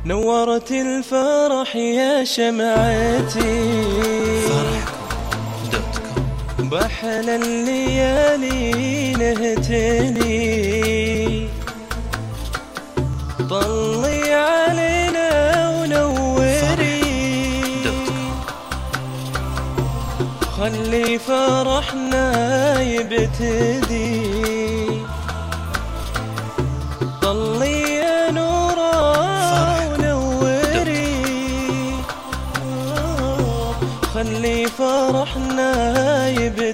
نورت الفرح يا شمعتي فرحكم دوت كوم بأحلى الليالي نهتني طلي علينا ونوري دوت كوم خلي فرحنا يبتدي طلي يا نورا ونوري خلي فرحنا يبتدي